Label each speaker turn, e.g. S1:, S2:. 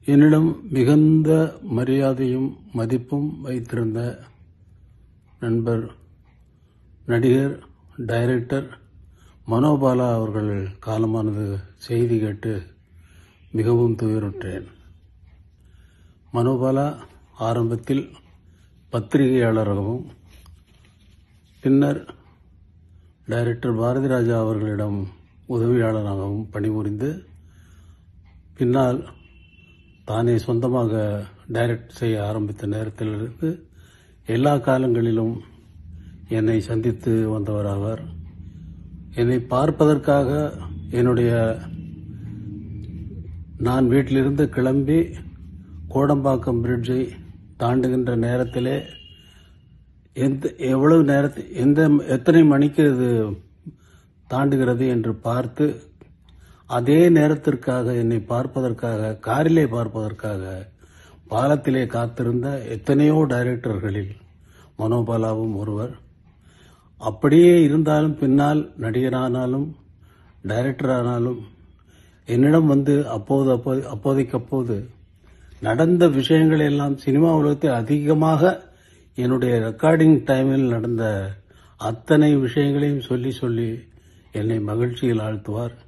S1: என்னிடம் மிகுந்த மரியாதையும் மதிப்பும் வைத்திருந்த நண்பர் நடிகர் டைரக்டர் மனோபாலா அவர்கள் காலமானது செய்தி கேட்டு மிகவும் துயருற்றேன் மனோபாலா ஆரம்பத்தில் பத்திரிகையாளராகவும் பின்னர் டைரக்டர் பாரதி ராஜா அவர்களிடம் உதவியாளராகவும் பணிபுரிந்து பின்னால் தானே சொந்தமாக டைரக்ட் செய்ய ஆரம்பித்த நேரத்திலிருந்து எல்லா காலங்களிலும் என்னை சந்தித்து வந்தவர் அவர் என்னை பார்ப்பதற்காக என்னுடைய நான் வீட்டிலிருந்து கிளம்பி கோடம்பாக்கம் பிரிட்ஜை தாண்டுகின்ற நேரத்திலே எந்த எவ்வளவு நேரத்து எந்த எத்தனை மணிக்கு இது தாண்டுகிறது என்று பார்த்து அதே நேரத்திற்காக என்னை பார்ப்பதற்காக காரிலே பார்ப்பதற்காக பாலத்திலே காத்திருந்த எத்தனையோ டைரக்டர்களில் மனோபாலாவும் ஒருவர் அப்படியே இருந்தாலும் பின்னால் நடிகரானாலும் டைரக்டர் ஆனாலும் என்னிடம் வந்து அப்போது அப்போது அப்போதைக்கப்போது நடந்த விஷயங்கள் எல்லாம் சினிமா உலகத்தில் அதிகமாக என்னுடைய ரெக்கார்டிங் டைமில் நடந்த அத்தனை விஷயங்களையும் சொல்லி சொல்லி என்னை மகிழ்ச்சியில் ஆழ்த்துவார்